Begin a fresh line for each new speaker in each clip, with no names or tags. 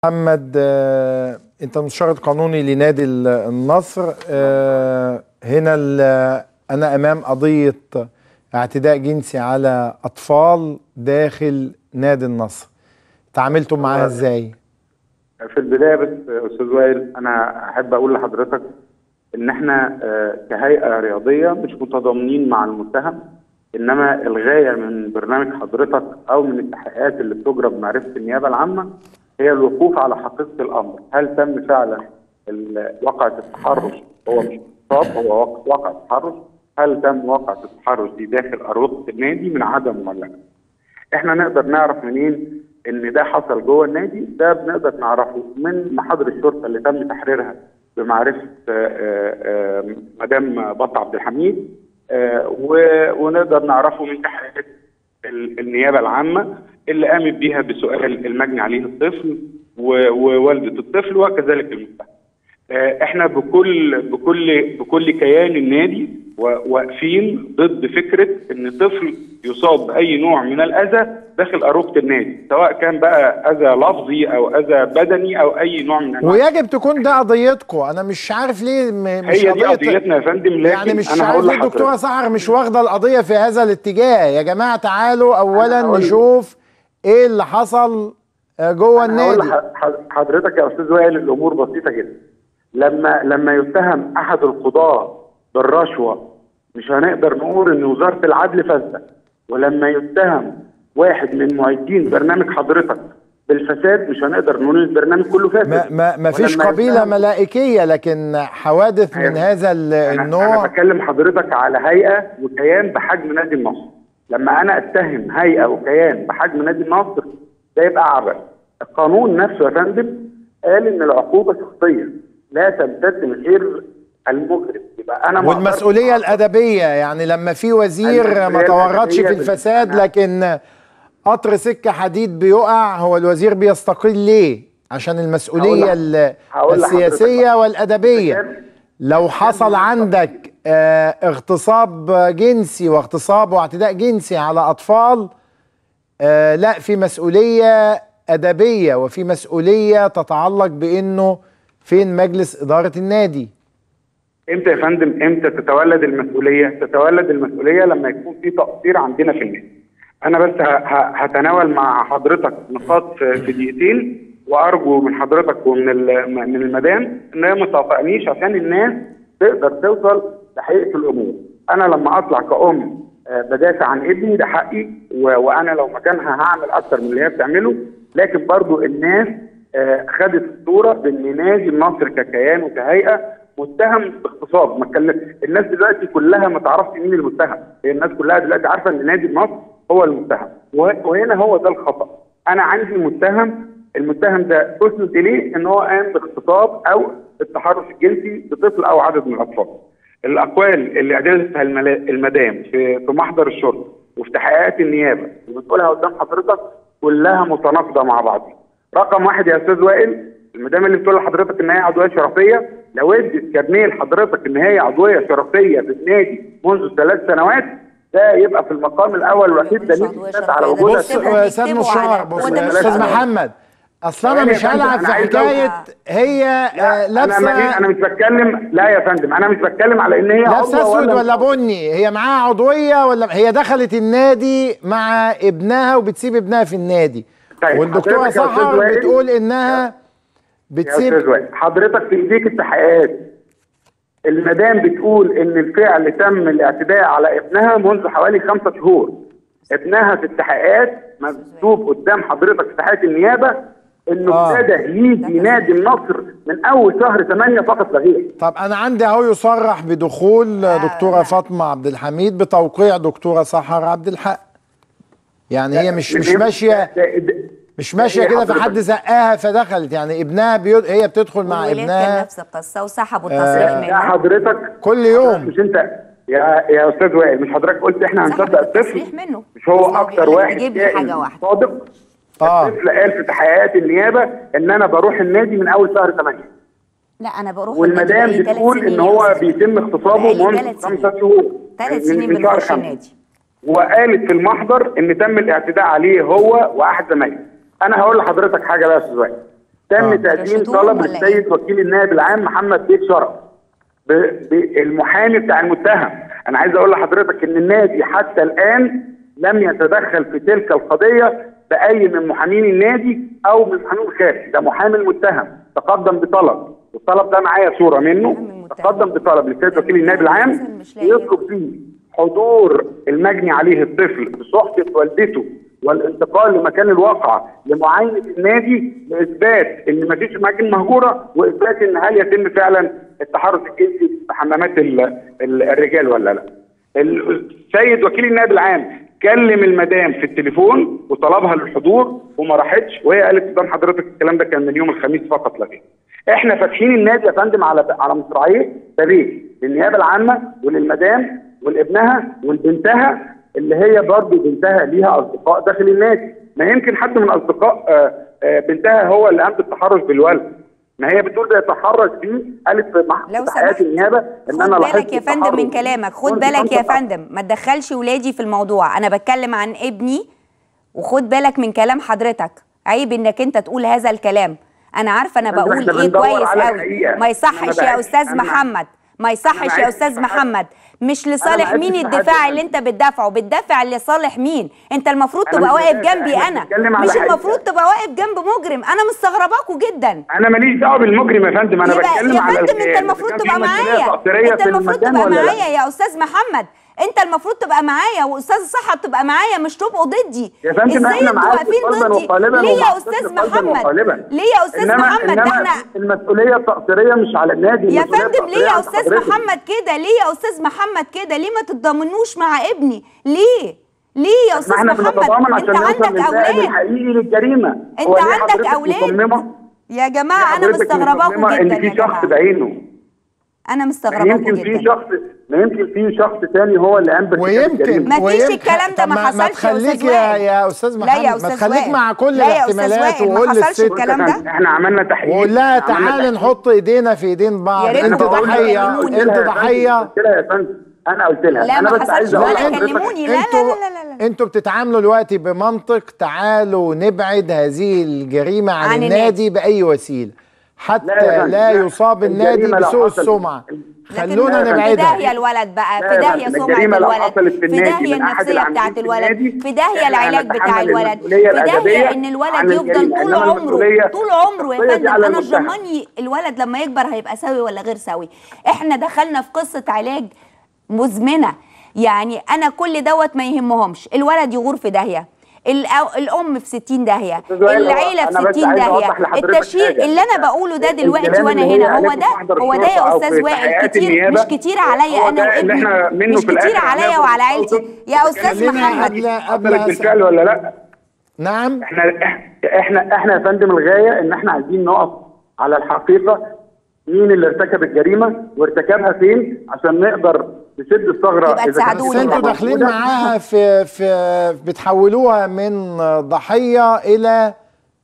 محمد آه، انت مستشار قانوني لنادي ال- النصر آه، هنا ال- انا امام قضيه اعتداء جنسي على اطفال داخل نادي النصر تعاملتوا معاها ازاي
في البدايه بس استاذ وائل انا احب اقول لحضرتك ان احنا آه، كهيئه رياضيه مش متضامنين مع المتهم انما الغايه من برنامج حضرتك او من التحقيقات اللي بتجرى بمعرفه النيابه العامه هي الوقوف على حقيقه الامر، هل تم فعلا ال- واقعه التحرش هو مش اغتصاب هو واقع- واقع تحرش؟ هل تم واقعه التحرش دي داخل اروقه النادي من عدم مملكه؟ احنا نقدر نعرف منين ان ده حصل جوه النادي ده بنقدر نعرفه من محاضر الشرطه اللي تم تحريرها بمعرفه آه، آه، آه، مدام بطه عبد الحميد آه، و- ونقدر نعرفه من تحقيقات ال- النيابه العامه اللي قامت بيها بسؤال المجني عليه الطفل و- ووالده الطفل وكذلك المتهم. آه، احنا بكل بكل بكل كيان النادي و- واقفين ضد فكره ان طفل يصاب باي نوع من الاذى داخل اروقه النادي سواء كان بقى اذى لفظي او اذى بدني او اي نوع من انواع
ويجب تكون ده قضيتكم انا مش عارف ليه م- مش
هي دي
قضية-
قضيتنا يا فندم لكن
يعني مش
انا
عارف
هقول
ليه الدكتوره
لحضرتك
سحر مش واخده القضيه في هذا الاتجاه يا جماعه تعالوا اولا
هقول-
نشوف ايه اللي حصل آه، جوه
أنا هقول
النادي
لح- ح- حضرتك يا استاذ وائل الامور بسيطه جدا لما لما يتهم احد القضاه بالرشوه مش هنقدر نقول ان وزاره العدل فاسده ولما يتهم واحد من معدين برنامج حضرتك بالفساد مش هنقدر نقول ان البرنامج كله فاسد
ما, ما, ما فيش
ولما
قبيله
يتهم-
ملائكيه لكن حوادث من
أيوة.
هذا ال-
أنا- انا
النوع
بكلم حضرتك على هيئه وكيان بحجم نادي النصر لما انا اتهم هيئه وكيان بحجم نادي النصر ده يبقى عبث القانون نفسه يا فندم قال ان العقوبه شخصيه لا تمتد من غير المجرم يبقى انا ما
والمسؤوليه
أقدرش-
الادبيه يعني لما في وزير ما
المسؤولية
تورطش في
الأدبية
الفساد
بالنسبة-
لكن قطر سكه حديد بيقع هو الوزير بيستقيل ليه عشان المسؤوليه
هقول لح-
ال-
هقول لحضرتك
السياسيه
بقى.
والادبيه
كان-
لو حصل عندك آه، اغتصاب جنسي واغتصاب واعتداء جنسي على اطفال آه، لا في مسؤوليه ادبيه وفي مسؤوليه تتعلق بانه فين مجلس اداره النادي
امتى يا فندم امتى تتولد المسؤوليه؟ تتولد المسؤوليه لما يكون في تقصير عندنا في النادي. انا بس ه- ه- هتناول مع حضرتك نقاط في في دقيقتين وارجو من حضرتك ومن ال- من المدام ان هي ما توافقنيش عشان الناس تقدر توصل لحقيقه الامور. انا لما اطلع كأم آه، بدافع عن ابني ده حقي و- وانا لو مكانها هعمل اكتر من اللي هي بتعمله لكن برضو الناس آه، خدت الصوره بان نادي النصر ككيان وكهيئه متهم باغتصاب ما اتكلم الناس دلوقتي كلها ما تعرفش مين المتهم هي الناس كلها دلوقتي عارفه ان نادي النصر هو المتهم وه- وهنا هو ده الخطا انا عندي متهم المتهم ده اسند اليه ان هو قام باغتصاب او التحرش الجنسي بطفل او عدد من الاطفال الاقوال اللي ادلتها الملا- المدام في في محضر الشرطه وفي تحقيقات النيابه وبتقولها قدام حضرتك كلها متناقضه مع بعضها رقم واحد يا استاذ وائل المدام اللي بتقول لحضرتك ان هي عضويه شرفيه لو ادت كارنيه لحضرتك ان هي عضويه شرفيه في النادي منذ ثلاث سنوات ده يبقى في المقام الاول والوحيد
مش
دليل
عضوية
إثبات على
شرفية، ده
وجودها
بص
بيكتبوا-
يا استاذ
بيكتبوا
مشار
على-
بص
هو ده
يا
مش
استاذ
عضوية.
محمد اصل انا
ثواني يا
مش
فندم،
هلعب
أنا
في
عايز
حكايه
أقول-
هي آه،
لا، انا ما
لابسه
انا مش بتكلم لا يا فندم انا مش بتكلم على ان هي
لابسه
عضوة
اسود ولا بني هي معاها عضويه ولا هي دخلت النادي مع ابنها وبتسيب ابنها في النادي
طيب،
والدكتوره
حضرتك يا أستاذ
سحر
وائل-
بتقول انها
يا
بتسيب
استاذ وائل حضرتك في ايديك التحقيقات المدام بتقول ان الفعل تم الاعتداء على ابنها منذ حوالي خمسة شهور ابنها في التحقيقات مكتوب قدام حضرتك في تحقيقات النيابه انه
آه.
ابتدى يجي نادي النصر من اول شهر 8 فقط لا غير
طب انا عندي اهو يصرح بدخول دكتوره
لا.
فاطمه عبد الحميد بتوقيع دكتوره سحر عبد الحق يعني هي مش مش ماشيه
ده- ده-
مش ماشيه
إيه
كده في
حضرتك؟
حد زقها فدخلت يعني ابنها بيد... هي بتدخل مع
والولاد كان
ابنها
نفس القصه وسحبوا التصريح
يا
منه
حضرتك
كل يوم
مش انت يا يا استاذ وائل مش حضرتك قلت احنا
سحبوا
هنصدق
التصريح
الطفل
منه
مش هو
بس هو
اكتر
بيقول لك
واحد
تجيب لي
كائن
حاجة واحدة.
صادق
آه.
الطفل قال في تحقيقات النيابه ان انا بروح النادي من اول شهر 8
لا انا بروح
والمدام
النادي بقالي
بتقول
ثلاث
ان
سنين
هو
يا أستاذ.
بيتم اغتصابه
بقالي
منذ
ثلاث سنين.
خمسة شهور
ثلاث
من-
سنين
من شهر
بنخش
خمسة.
النادي
وقالت في المحضر ان تم الاعتداء عليه هو واحد زمايله انا هقول لحضرتك حاجه بقى يا استاذ وائل تم
آه.
تقديم
رشدهم
طلب
ولا
للسيد وكيل النائب العام محمد بيك شرف ب- بالمحامي بتاع المتهم انا عايز اقول لحضرتك ان النادي حتى الان لم يتدخل في تلك القضيه باي من محامين النادي او من محامين الخارج ده محامي المتهم تقدم بطلب والطلب ده معايا صوره منه
محامي المتهم.
تقدم بطلب للسيد وكيل النائب العام
مش لاقي.
يطلب فيه حضور المجني عليه الطفل بصحبه والدته والانتقال لمكان الواقعه لمعاينه النادي لاثبات ان مفيش اماكن مهجوره واثبات ان هل يتم فعلا التحرش الجنسي في حمامات ال- ال- الرجال ولا لا. السيد وكيل النائب العام كلم المدام في التليفون وطلبها للحضور وما راحتش وهي قالت قدام حضرتك الكلام ده كان من يوم الخميس فقط لا غير. احنا فاتحين النادي يا فندم على على مصراعيه بابين للنيابه العامه وللمدام ولابنها ولبنتها اللي هي برضه بنتها ليها اصدقاء داخل النادي ما يمكن حد من اصدقاء آه، آه، بنتها هو اللي قام بالتحرش بالولد ما هي بتقول ده يتحرش بيه قالت في مح-
لو
في تحقيقات
سمحت
النيابه ان
خد
انا لاحظت
بالك يا فندم من
التحرش.
كلامك خد
كنت
بالك يا
خمسة
فندم ما تدخلش ولادي في الموضوع انا بتكلم عن ابني وخد بالك من كلام حضرتك عيب انك انت تقول هذا الكلام انا عارفه انا
فندم،
بقول
إحنا
ايه
بندور
كويس
على
قوي
الحقيقة.
ما يصحش
أنا
يا
بعد-
استاذ
أنا-
محمد ما يصحش
أنا
يا
بعد-
استاذ محمد مش لصالح
بعدش
مين
في حد
الدفاع
يا
اللي
فندم.
انت بتدافعه بتدافع لصالح مين انت المفروض
أنا
تبقى
مش
واقف
بدافع،
جنبي
إحنا
انا
بنتكلم على
مش
حقيقة.
المفروض تبقى واقف جنب مجرم انا مستغرباكوا جدا
انا ماليش دعوه بالمجرم يا فندم انا
يبقى
بتكلم
يا
على
فندم
الخير.
انت المفروض
كان في
تبقى
مسؤولية
معايا
تقصيرية
انت
في
المفروض
المكان
تبقى
ولا لا؟
معايا يا استاذ محمد انت المفروض تبقى معايا واستاذ الصحه تبقى معايا مش تبقوا ضدي
يا فندم
ازاي
احنا
انتوا
معاك
واقفين
قلبا
ضدي
وقالبا
ليه يا
ومع
استاذ
قلبا
محمد
وقالبا.
ليه يا استاذ
إنما
محمد ده
إنما
احنا
المسؤوليه التقصيريه مش على النادي
يا
المسؤولية
فندم ليه
التقصيرية
يا
على
استاذ
حضرتك.
محمد كده ليه يا استاذ محمد كده ليه ما تتضامنوش مع ابني ليه ليه يا
ما
استاذ
احنا
محمد
بنتضامن عشان
انت
نوصل
عندك
للفاعل
اولاد
الحقيقي للجريمه
انت
هو ليه
عندك
حضرتك
اولاد
مصممة؟
يا جماعه انا
حضرتك
مستغرباكوا
مصممة
جدا
ان
يا
في شخص
جماعه
بعينه
انا
ما
مستغرباكوا
يمكن في
جدا
شخص ما يمكن في شخص تاني هو اللي قام بارتكاب
ويمكن
الجريمة.
ما فيش
ويمكن-
الكلام ده
طب
ما
ما
حصلش يا
تخليك
أستاذ
يا
وائل.
يا استاذ
لا
محمد
يا
ما
أستاذ
تخليك
وائل.
مع كل
لا يا أستاذ
الاحتمالات
وائل، ما
وقول
حصلش
للست
الكلام ده.
احنا عملنا تحقيق
وقول لها
عملنا
تعالي
تحقيق.
نحط ايدينا في ايدين بعض
يا ريت
انت
تقولوا لها
ضحيه
كلموني.
انت ضحيه
قلت لها يا فندم انا قلت لها
لا،
انا
ما
بس
حصلش
عايز اقول
ولا
لحضرتك
كلموني. لا، لا،
انتوا
لا، لا، لا.
انتوا بتتعاملوا دلوقتي بمنطق تعالوا نبعد هذه الجريمه عن,
عن
النادي باي وسيله حتى
لا يا
لا,
فندم، لا.
يصاب النادي
الجريمة لو
بسوء
حصلت-
السمعه
لكن
خلونا
لا يا فندم.
في
نبعدها
داهيه الولد بقى
لا
في
يا
داهيه
فندم،
سمعه
الجريمة لو
الولد
حصلت في
في
النادي
داهيه
من أحد
النفسيه
العاملين
بتاعت
في
الولد
النادي،
في داهيه
إحنا
العلاج بتاع
هنتحمل
الولد
المسؤولية
في داهيه
الأدبية
ان الولد
عن
يفضل
الجريمة.
طول
إنما
عمره
المسؤولية
طول عمره يا
الشخصية دي
فندم
على
انا مش
المتهم.
ضمني الولد لما يكبر هيبقى سوي ولا غير سوي احنا دخلنا في قصه علاج مزمنه يعني انا كل دوت ما يهمهمش الولد يغور في داهيه الأ- الام في 60 داهيه
أستاذ وائل، هو
العيله
أنا
في
بس
60
عايز
داهيه
أوضح لحضرتك
التشهير
حاجة.
اللي انا بقوله ده دلوقتي
الكلام
وانا
اللي هي
هنا هو
قالته
ده
في محضر
هو ده
الشرطة
يا
أو
استاذ
في
وائل
تحقيقات
كتير
النيابة،
مش كتير عليا
هو
انا
ده اللي
وابني
إحنا منه
مش
في
كتير
الآخر
عليا
هناخد
وعلى عيلتي
الصوت.
يا استاذ
خلينا
محمد
قبل قبل
حصلت
هسأل.
بالفعل ولا لا
نعم
احنا احنا احنا يا فندم الغايه ان احنا عايزين نقف على الحقيقه مين اللي ارتكب الجريمه وارتكبها فين عشان نقدر نسد الثغره
يبقى
إذا كانت
تساعدوني
بس
الثغرة
انتوا
بقى.
داخلين
موجودة.
معاها في في بتحولوها من ضحيه الى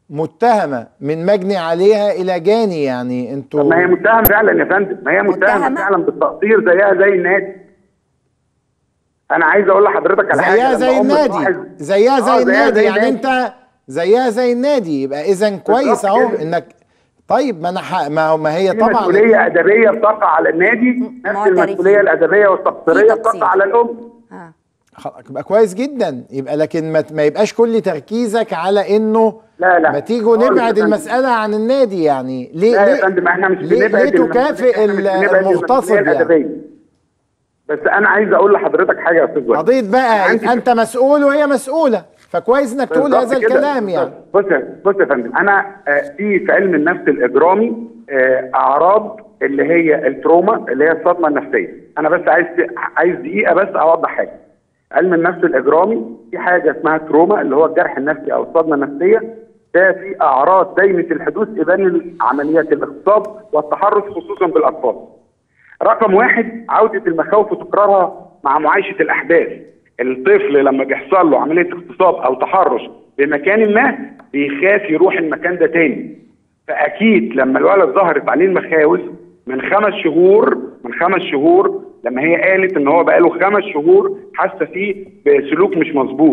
متهمه من مجني عليها الى جاني يعني انتوا
طب ما هي متهمه فعلا يا فندم ما هي متهمه
متهمة؟
فعلا بالتقصير زيها زي النادي انا عايز اقول لحضرتك على حاجه
زيها
لما
زي
أم
النادي
تلاحظ-
زيها
آه،
زي النادي يعني
النادي.
انت زيها زي النادي يبقى اذا كويس اهو
كده.
انك طيب ما انا ح... ما ما هي
في
طبعا
مسؤوليه ادبيه بتقع على النادي نفس
معترفين.
المسؤوليه الادبيه والتقصيريه
في تقصير.
بتقع على الام
آه.
خلاص يبقى كويس جدا يبقى لكن ما, ما يبقاش كل تركيزك على انه
لا لا
ما تيجوا
خالص يا
نبعد
فندم.
المسألة عن النادي يعني ليه
لا يا
ليه
فندم احنا مش
ليه,
بنبعد
ليه
المسؤولية،
تكافئ
إحنا مش
ال-
بنبعد
المغتصب
المسؤولية
يعني
الأدبية. بس انا عايز اقول لحضرتك حاجه يا استاذ وائل.
قضية بقى
عندي
يبقى انت مسؤول وهي مسؤولة فكويس انك تقول
بالظبط
هذا
كده.
الكلام يعني
بص يا- بص يا فندم انا آه، في في علم النفس الاجرامي آه، اعراض اللي هي التروما اللي هي الصدمه النفسيه انا بس عايز عايز دقيقه بس اوضح حاجه علم النفس الاجرامي في حاجه اسمها تروما اللي هو الجرح النفسي او الصدمه النفسيه ده في اعراض دايمه الحدوث ابان عمليات الاغتصاب والتحرش خصوصا بالاطفال رقم واحد عودة المخاوف وتكرارها مع معايشة الأحداث الطفل لما بيحصل له عملية اغتصاب أو تحرش بمكان ما بيخاف يروح المكان ده تاني فأكيد لما الولد ظهرت عليه المخاوف من خمس شهور من خمس شهور لما هي قالت ان هو بقاله خمس شهور حاسه فيه بسلوك مش مظبوط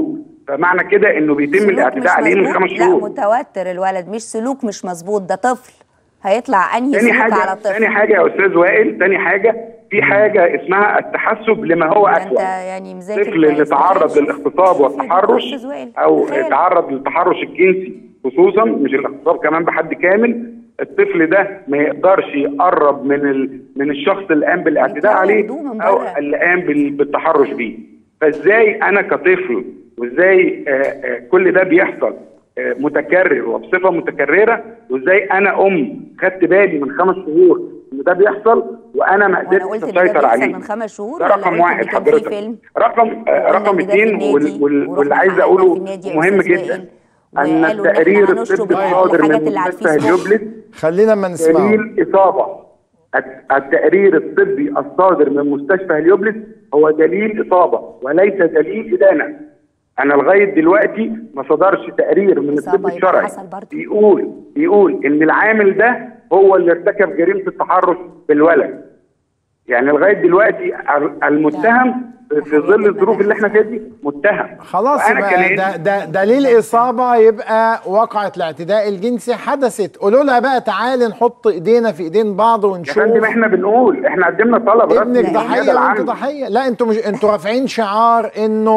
فمعنى كده انه بيتم
سلوك
الاعتداء
مش
عليه من
مظبوط؟
خمس
لا
شهور
متوتر الولد مش سلوك مش مظبوط ده طفل هيطلع انهي
تاني
سلوك
حاجه
على طفل
تاني حاجه يا استاذ وائل تاني حاجه في حاجه اسمها التحسب لما هو
ده انت
اسوء
يعني مذاكر
الطفل اللي
كويس.
تعرض
تخيل.
للاغتصاب والتحرش
أستاذ وائل،
او
تخيل.
تعرض للتحرش الجنسي خصوصا مش الاغتصاب كمان بحد كامل الطفل ده ما يقدرش يقرب من ال... من الشخص اللي قام بالاعتداء
يطلع
عليه
هدوء من
او
بره.
اللي قام بال... بالتحرش بيه فازاي انا كطفل وازاي آه، آه، كل ده بيحصل آه، متكرر وبصفه متكرره وازاي انا ام خدت بالي من خمس شهور ان ده بيحصل وانا ما
وانا
قدرتش
قلت ان ده
اسيطر
بيحصل
عليه
من خمس شهور
ده
ولا
رقم
قلت
واحد
ان كان في
حضرتك
فيلم
رقم آه،
وقلنا
رقم
إن ده في
اثنين وال-
النادي
وال-
ورحنا
واللي عايز
قعدنا
اقوله
في النادي يا
مهم
أستاذ
جدا
وائل،
ان
وقالوا إن إحنا
التقرير
هنشرب
الطبي
كل
الصادر
الحاجات
من
اللي على
مستشفى
الفيسبوك.
هليوبلس
خلينا ما نسمعه
دليل إصابة الت- التقرير الطبي الصادر من مستشفى هليوبلس هو دليل إصابة وليس دليل إدانة أنا لغاية دلوقتي ما صدرش تقرير من
إصابة
الطب
يبقى
الشرعي
حصل برضه.
بيقول بيقول إن العامل ده هو اللي ارتكب جريمة التحرش بالولد يعني لغاية دلوقتي ال- المتهم في ظل الظروف اللي احنا فيها دي متهم
خلاص
وأنا
يبقى
كنادي-
ده, ده دليل إصابة يبقى وقعة الاعتداء الجنسي حدثت قولوا لها بقى تعالي نحط إيدينا في إيدين بعض
يا
ونشوف
فندم احنا بنقول احنا قدمنا طلب
ابنك
رسمي
ضحية
للنيابة
وانت
العامة.
ضحية لا انتوا مش انتوا رافعين شعار انه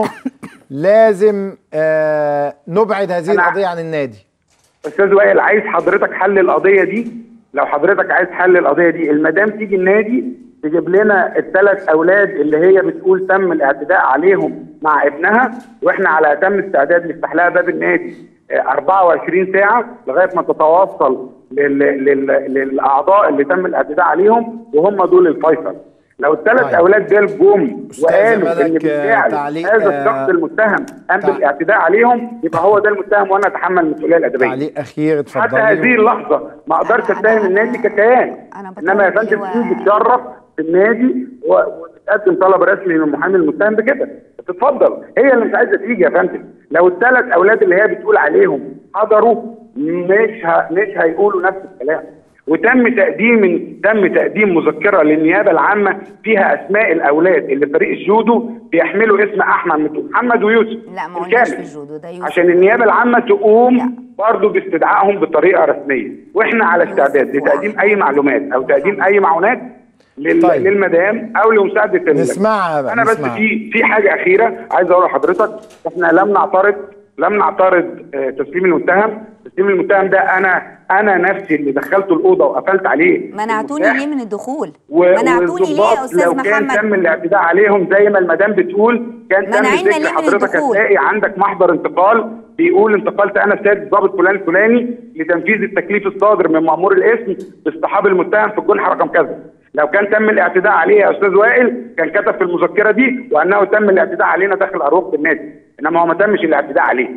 لازم آه نبعد هذه
أنا-
القضية عن النادي
استاذ وائل عايز حضرتك حل القضيه دي لو حضرتك عايز حل القضيه دي المدام تيجي النادي تجيب لنا الثلاث اولاد اللي هي بتقول تم الاعتداء عليهم مع ابنها واحنا على اتم استعداد نفتح لها باب النادي آه، 24 ساعه لغايه ما تتوصل لل... لل... للاعضاء اللي تم الاعتداء عليهم وهم دول الفيصل لو الثلاث
طيب.
اولاد دول جم
أستاذ
وقالوا ان
ملك، آه،
بالفعل
تعليق،
هذا
آه،
الشخص المتهم قام
تع-
بالاعتداء عليهم يبقى هو ده المتهم وانا اتحمل المسؤوليه الادبيه
تعليق أخير
حتى هذه
اتفضلي
اللحظه ما اقدرش
أنا-
اتهم
أنا-
النادي ككيان
أنا
انما يا
بطالب
فندم
إيه
تيجي
و-
تشرف في النادي و- وتقدم طلب رسمي للمحامي المتهم بكده تتفضل هي اللي مش عايزه تيجي يا فندم لو الثلاث اولاد اللي هي بتقول عليهم حضروا مش ه... مش هيقولوا نفس الكلام وتم تقديم تم تقديم مذكره للنيابه العامه فيها اسماء الاولاد اللي فريق الجودو بيحملوا اسم احمد محمد ويوسف
لا ما قلناش
بالكامل.
في الجودو ده يوسف
عشان النيابه العامه تقوم برضه باستدعائهم بطريقه رسميه واحنا على استعداد لتقديم اي معلومات او تقديم اي معونات لل...
طيب.
للمدام او لمساعده ال-
نسمعها بقى،
انا بس
نسمعها.
في في حاجه اخيره عايز اقول لحضرتك احنا لم نعترض لم نعترض آه، تسليم المتهم تسليم المتهم ده انا انا نفسي اللي دخلته الاوضه وقفلت عليه
منعتوني
المفتاح.
ليه من الدخول
و-
منعتوني ليه يا
والضباط
استاذ
لو كان
محمد
تم الاعتداء عليهم زي ما المدام بتقول كان تم
منعنا ليه
ذكر
من
حضرتك
الدخول؟
هتلاقي عندك محضر انتقال بيقول انتقلت انا سيد ضابط فلان الفلاني لتنفيذ التكليف الصادر من مأمور الاسم باصطحاب المتهم في الجنحه رقم كذا لو كان تم الاعتداء عليه يا استاذ وائل كان كتب في المذكره دي وانه تم الاعتداء علينا داخل اروق النادي انما هو ما تمش الاعتداء عليه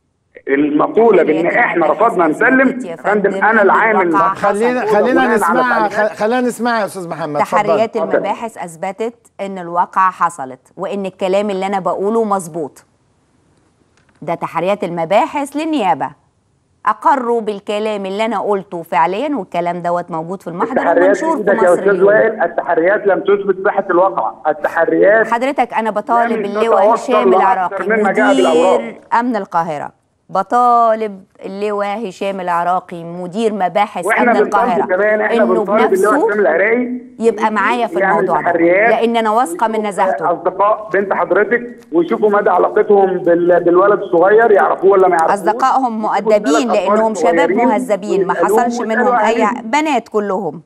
المقوله بان احنا رفضنا نسلم يا فندم انا العامل
الواقع
خلينا
حصل.
خلينا
بناء على
نسمعها
تعليمات.
خ- خلينا نسمعها يا استاذ محمد اتفضل.
تحريات
اتفضل.
المباحث اثبتت ان الواقعه حصلت وان الكلام اللي انا بقوله مظبوط ده تحريات المباحث للنيابه اقروا بالكلام اللي انا قلته فعليا والكلام دوت موجود في المحضر
التحريات
ومنشور في
ايدك يا
مصر
استاذ
اليوم
وائل التحريات لم تثبت صحه الواقع التحريات
حضرتك انا بطالب
لم
اللواء
تتوصل
هشام
لأكثر
العراقي
مما جاء بالأوراق.
مدير امن القاهره بطالب اللواء هشام العراقي مدير مباحث
واحنا
امن
بنطالب
القاهره
كمان احنا
انه
بنطالب اللي هو
بنفسه
حسام العراقي
يبقى معايا في
يعمل
الموضوع ده
تحريات
لان انا واثقه من نزاهته
اصدقاء بنت حضرتك ويشوفوا مدى علاقتهم بال... بالولد الصغير يعرفوه ولا ما يعرفوه
اصدقائهم مؤدبين لانهم شباب مهذبين ما حصلش منهم اي بنات كلهم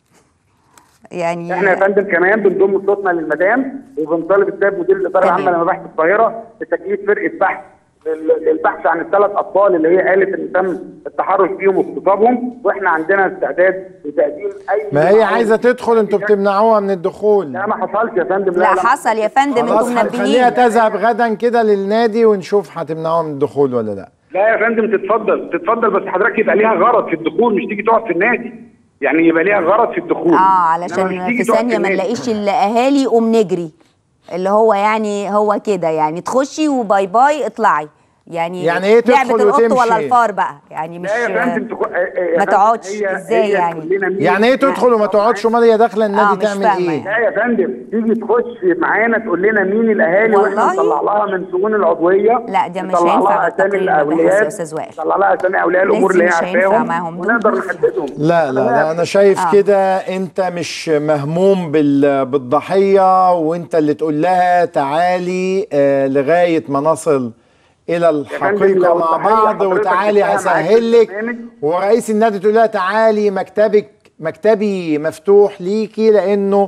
يعني
احنا يا فندم كمان بنضم صوتنا للمدام وبنطالب السيد مدير الاداره
تمام.
العامه لمباحث القاهره بتكليف فرقه بحث لل- للبحث عن الثلاث اطفال اللي هي قالت ان تم التحرش بيهم واغتصابهم واحنا عندنا استعداد لتقديم اي
ما هي عايزه تدخل انتوا بتمنعوها من الدخول
لا ما حصلش يا فندم
لا حصل يا فندم
خلاص
انتم
هنخليها
منبهين
تذهب غدا كده للنادي ونشوف هتمنعوها من الدخول ولا لا
لا يا فندم تتفضل تتفضل بس حضرتك يبقى ليها غرض في الدخول مش تيجي تقعد في النادي يعني يبقى ليها غرض في الدخول
اه
إنما مش
علشان
تيجي
في
تقعد
ثانيه ما
النادي.
نلاقيش الاهالي قوم نجري اللي هو يعني هو كده يعني تخشي وباي باي اطلعي يعني
يعني إيه تدخل
لعبه القط
وتمشي؟
ولا الفار بقى يعني مش
لا يا فندم تكو... آه، آه، يا
ما
فندم،
تقعدش.
هي-
إزاي
هي
يعني؟
تقول لنا مين-
يعني ايه تدخل وما تقعدش امال هي داخله
آه،
النادي
مش
تعمل
فاهمة
ايه
لا يا فندم تيجي تخش معانا تقول لنا مين الاهالي واحنا
والله؟
نطلع لها من شؤون العضويه
لا، ده مش
نطلع
هينفع
لها اسامي
بالتقرير المباحث يا
الاولياء
أستاذ وائل.
نطلع لها اسامي اولياء الامور
الناس
اللي
دي
هي
مش هينفع
عارفاهم
معاهم دول
ونقدر
مافيا.
نحددهم
لا لا لا انا شايف
آه.
كده انت مش مهموم بال- بالضحيه وانت اللي تقول لها تعالي آه لغايه ما نصل الى الحقيقه
لو
مع
تخيل
بعض
حضرتك
وتعالي
إنها معاك في
هسهل لك
البرنامج.
ورئيس النادي تقول لها تعالي مكتبك مكتبي مفتوح ليكي لانه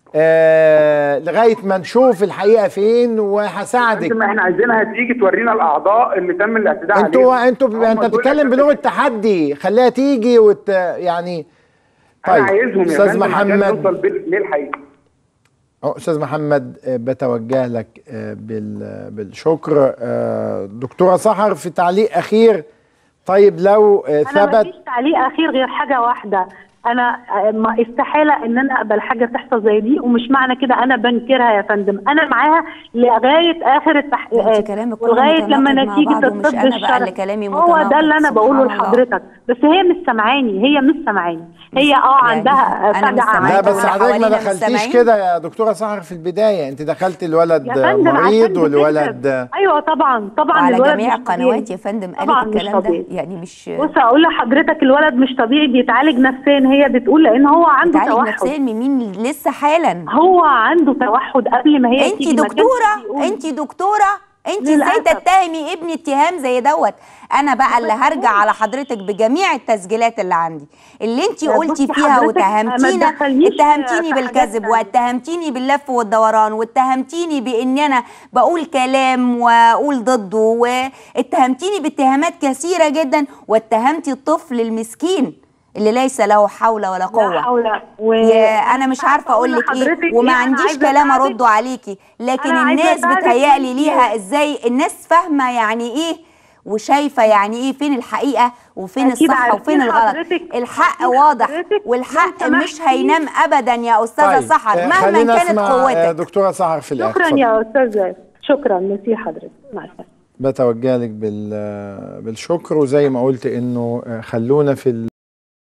آه لغايه ما نشوف الحقيقه فين وهساعدك
ما احنا عايزينها تيجي تورينا الاعضاء اللي تم الاعتداء
انتوا
عليهم
انتوا
هم
انت
دول
بتتكلم
أساس-
بلغه تحدي خليها تيجي وت يعني
انا
طيب
عايزهم يا
استاذ
فندم عشان
محمد
نوصل بال- للحقيقه
أه، استاذ محمد آه، بتوجه لك آه، بال- بالشكر آه، دكتوره سحر في تعليق اخير طيب لو آه،
انا ما
ثبت
فيش تعليق اخير غير حاجه واحده انا آه، ما استحاله ان انا اقبل حاجه تحصل زي دي ومش معنى كده انا بنكرها يا فندم انا معاها لغايه اخر التحقيقات
انت كلامك كله
ولغايه لما
متناقض مع
نتيجه
بعض ومش
الطب
أنا بقى
الشرعي
اللي كلامي
هو ده
متناقض،
اللي انا بقوله
سبحان الله.
لحضرتك بس هي مش سامعاني هي مش سامعاني هي اه
يعني
عندها
أنا مش
فجعه
سامعاكي
لا
عندها-
بس
واللي
حضرتك ما
حوالينا مش
دخلتيش
سامعين؟
كده يا دكتوره سحر في البدايه انت دخلت الولد
يا
آه،
فندم
مريض
عشان
والولد
بتكذب.
آه،
ايوه طبعا طبعا
وعلى
الولد
جميع
مش طبيعي.
القنوات يا فندم
طبعا
قالت
مش
الكلام ده
طبيعي.
يعني مش
بص اقول لحضرتك الولد مش طبيعي بيتعالج نفسيا هي بتقول لان هو عنده
بتعالج
توحد
نفسيا من مين لسه حالا
هو عنده توحد قبل ما هي
انت
تيجي ما كانش
دكتوره
بيقول.
انت دكتوره انت ازاي
للأسف.
تتهمي ابني اتهام زي دوت انا بقى اللي هرجع على حضرتك بجميع التسجيلات اللي عندي اللي انت
يا
قلتي
بصي
فيها
حضرتك ما
واتهمتينا
تدخلنيش
اتهمتيني
في
بالكذب
حاجات
واتهمتيني باللف والدوران واتهمتيني بان انا بقول كلام واقول ضده واتهمتيني باتهامات كثيره جدا واتهمتي الطفل المسكين اللي ليس له حول ولا
لا
قوه
حول و...
يا انا مش عارفه اقول لك
لحضرتك
ايه وما
أنا
عنديش
عايزة
كلام
أساعدك.
ارده عليكي لكن
أنا عايزة
الناس
أساعدك
بتهيألي
أنتي.
ليها ازاي الناس فاهمه يعني ايه وشايفه يعني ايه فين الحقيقه وفين
أكيد
الصح
عارفين
وفين الغلط
حضرتك-
الحق
عارفين
واضح
حضرتك
والحق
لو
مش
سمحتي.
هينام ابدا يا استاذه
طيب
سحر
آه،
مهما
خلينا
كانت
اسمع آه،
قوتك
دكتوره سحر في الاخر
شكرا
اتفضل.
يا استاذ شكرا ميرسي حضرتك مع السلامه
بتوجه لك بال- بالشكر وزي ما قلت انه آه، خلونا في ال-